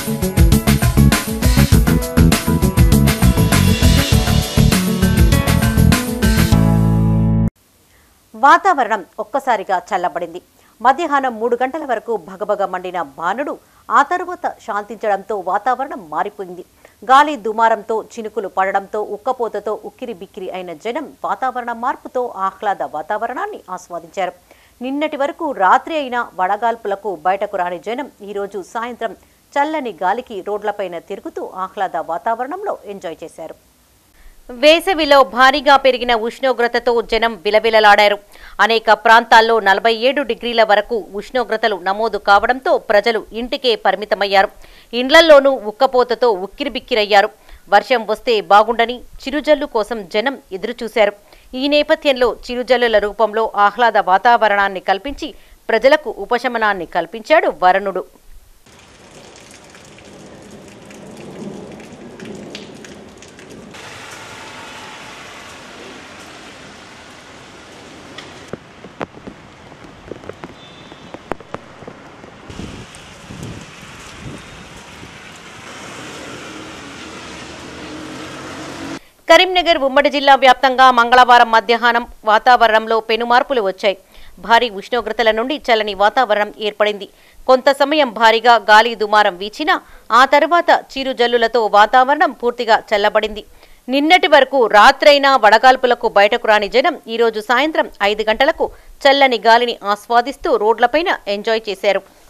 వాతావరణం ఒక్కసారిగా చల్లబడింది మధ్యాహ్నం మూడు గంటల వరకు భగభగ మండిన బాణుడు ఆ తరువాత శాంతించడంతో వాతావరణం మారిపోయింది గాలి దుమారంతో చినుకులు పడడంతో ఉక్కపోతతో ఉక్కిరి బిక్కిరి అయిన జనం వాతావరణ మార్పుతో ఆహ్లాద వాతావరణాన్ని ఆస్వాదించారు నిన్నటి వరకు రాత్రి అయిన వడగాల్పులకు బయటకు రాని జనం ఈరోజు సాయంత్రం చల్లని గాలికి రోడ్లపైన తిరుగుతూ ఆహ్లాద వాతావరణంలో ఎంజాయ్ చేశారు వేసవిలో భారీగా పెరిగిన ఉష్ణోగ్రతతో జనం విలవిలలాడారు అనేక ప్రాంతాల్లో నలభై ఏడు డిగ్రీల వరకు ఉష్ణోగ్రతలు నమోదు కావడంతో ప్రజలు ఇంటికే పరిమితమయ్యారు ఇండ్లల్లోనూ ఉక్కపోతతో ఉక్కిరిబిక్కిరయ్యారు వర్షం వస్తే బాగుండని చిరుజల్లు కోసం జనం ఎదురుచూశారు ఈ నేపథ్యంలో చిరుజల్లుల రూపంలో ఆహ్లాద వాతావరణాన్ని కల్పించి ప్రజలకు ఉపశమనాన్ని కల్పించాడు వరుణుడు కరీంనగర్ ఉమ్మడి జిల్లా వ్యాప్తంగా మంగళవారం మధ్యాహ్నం వాతావరణంలో పెనుమార్పులు వచ్చాయి భారీ ఉష్ణోగ్రతల నుండి చల్లని వాతావరణం ఏర్పడింది కొంత సమయం భారీగా గాలి దుమారం వీచినా ఆ తర్వాత చిరుజల్లులతో వాతావరణం పూర్తిగా చల్లబడింది నిన్నటి వరకు రాత్రైనా వడగాల్పులకు బయటకు రాని జనం ఈరోజు సాయంత్రం ఐదు గంటలకు చల్లని గాలిని ఆస్వాదిస్తూ రోడ్లపైన ఎంజాయ్ చేశారు